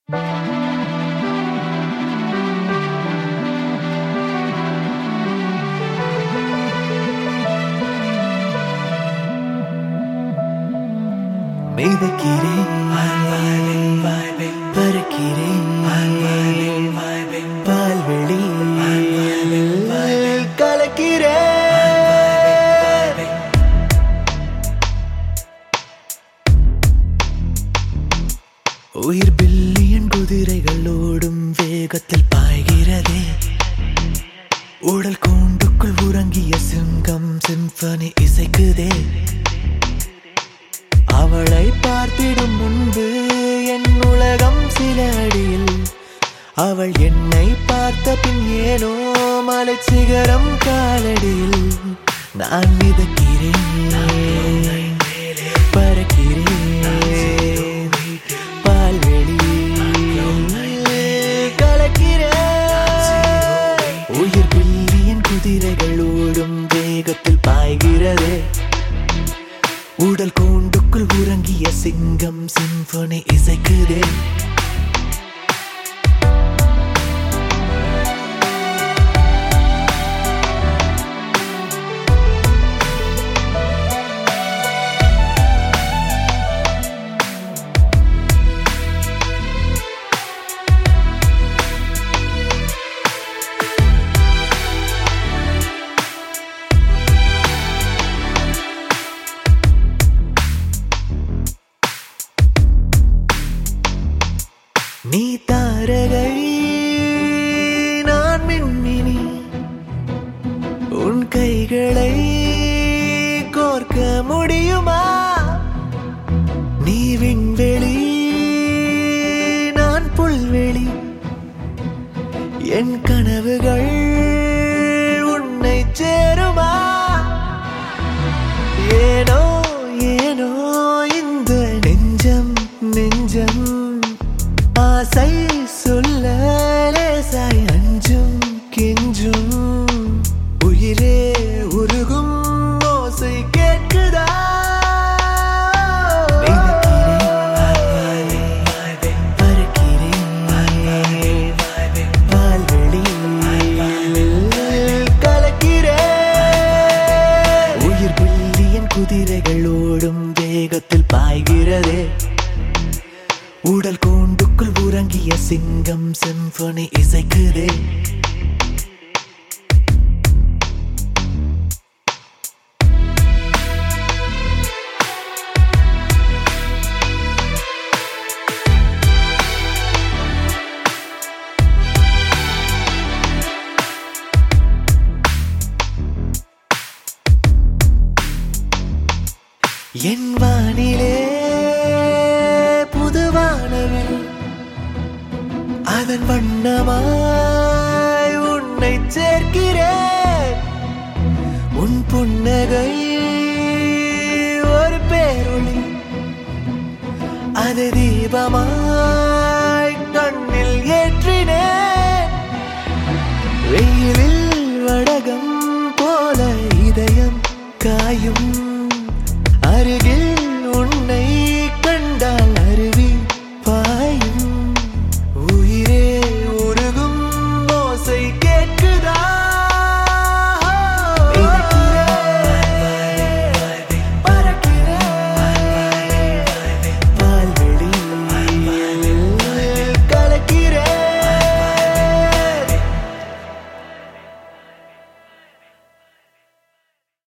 மிதக்கிறேன் பறக்கிறேன் பால்வெளி கலக்கிறேன் உயிர் பில்லியன் குதிரைகள் ஓடும் வேகத்தில் பாய்கிறதே உடல் கூண்டுக்குள் உறங்கிய சிங்கம் சிம்பனி இசைக்குதே அவளை பார்த்திடும் முன்பு என் உலகம் சில அடியில் அவள் என்னை பார்த்த பின் ஏனோ மலை சிகரம் காலடியில் நான் மிதக்கிறேன் பறக்கிறேன் பால்வெளி கலக்கிறேன் உயிர் பில்லியன் குதிரைகள் ஓடும் வேகத்தில் பாய்கிறதே உடல் கூண்டுக்குள் உறங்கிய சிங்கம் சிம்பொனி இசைக்குதே நீ தாரகை நான் மின்மினி உன் கைகளை கோர்க்க முடியுமா நீ விண்வெளி நான் புல்வெளி என் கனவுகள் உன்னை சேருமா ஏனோ ஏனோ இந்த நெஞ்சம் நெஞ்சம் ஆசை சொல்ல லேசாய் அஞ்சும் கெஞ்சும் உயிரே உருகும் ஓசை கேட்குதா உயிர் பில்லியன் குதிரைகள் ஓடும் வேகத்தில் பாய்கிறதே உடல் கூண்டுக்குள் உறங்கிய சிங்கம் சிம்பொனி இசைக்குதே என் வானிலே புதுவானவில் அதன் வண்ணமாய் உன்னை சேர்க்கிறேன் உன் புன்னகை ஒரு பேரொளி அது தீபமாய்